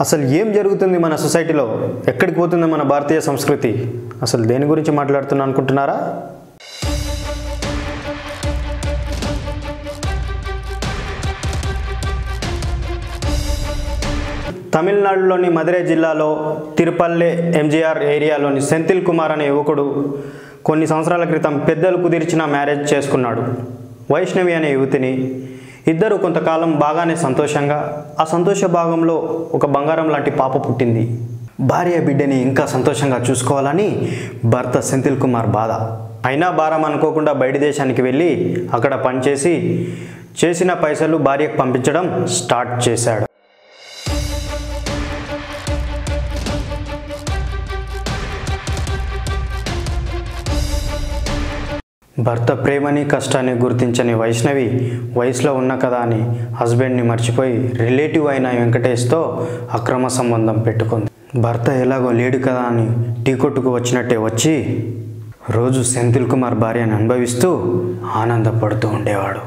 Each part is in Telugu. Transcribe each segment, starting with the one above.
అసలు ఏం జరుగుతుంది మన సొసైటీలో ఎక్కడికి పోతుంది మన భారతీయ సంస్కృతి అసలు దేని గురించి మాట్లాడుతున్నా అనుకుంటున్నారా తమిళనాడులోని మదురై జిల్లాలో తిరుపల్లె ఎంజీఆర్ ఏరియాలోని సెంథిల్ కుమార్ అనే యువకుడు కొన్ని సంవత్సరాల క్రితం పెద్దలు కుదిర్చిన మ్యారేజ్ చేసుకున్నాడు వైష్ణవి అనే యువతిని ఇద్దరు కొంతకాలం బాగానే సంతోషంగా ఆ సంతోష భాగంలో ఒక బంగారం లాంటి పాప పుట్టింది భార్య బిడ్డని ఇంకా సంతోషంగా చూసుకోవాలని భర్త సెంథిల్ కుమార్ బాధ అయినా భారం అనుకోకుండా బయట దేశానికి వెళ్ళి అక్కడ పనిచేసి చేసిన పైసలు భార్యకు పంపించడం స్టార్ట్ చేశాడు భర్త ప్రేమని కష్టాన్ని గుర్తించని వైష్ణవి వయసులో ఉన్న కదా అని హస్బెండ్ని మర్చిపోయి రిలేటివ్ అయిన వెంకటేష్తో అక్రమ సంబంధం పెట్టుకుంది భర్త ఎలాగో లేడు కదా అని టీ కొట్టుకు వచ్చినట్టే వచ్చి రోజు సెంథిల్ కుమార్ భార్యను అనుభవిస్తూ ఆనందపడుతూ ఉండేవాడు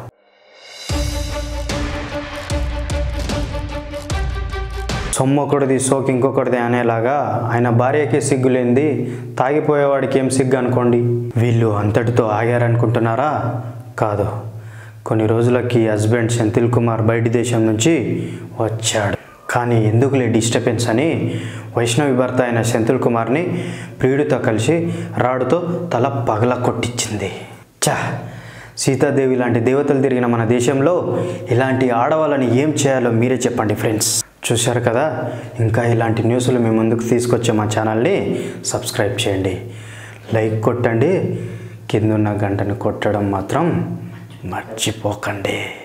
సొమ్మొకటిది సోకి ఇంకొకటిది అనేలాగా ఆయన భార్యకి సిగ్గు లేనిది తాగిపోయేవాడికి ఏం సిగ్గు అనుకోండి వీళ్ళు అంతటితో ఆగారనుకుంటున్నారా కాదు కొన్ని రోజులకి హస్బెండ్ సెంథిల్ కుమార్ బయటి దేశం నుంచి వచ్చాడు కానీ ఎందుకులే డిస్టర్బెన్స్ అని వైష్ణవి భర్త అయిన సెంథిల్ కుమార్ని ప్రియుడితో కలిసి రాడుతో తల పగల కొట్టించింది చా సీతాదేవి లాంటి దేవతలు తిరిగిన మన దేశంలో ఇలాంటి ఆడవాళ్ళని ఏం చేయాలో మీరే చెప్పండి ఫ్రెండ్స్ చూశారు కదా ఇంకా ఇలాంటి న్యూస్లు మీ ముందుకు తీసుకొచ్చే మా ఛానల్ని సబ్స్క్రైబ్ చేయండి లైక్ కొట్టండి కిందున్న గంటను కొట్టడం మాత్రం మర్చిపోకండి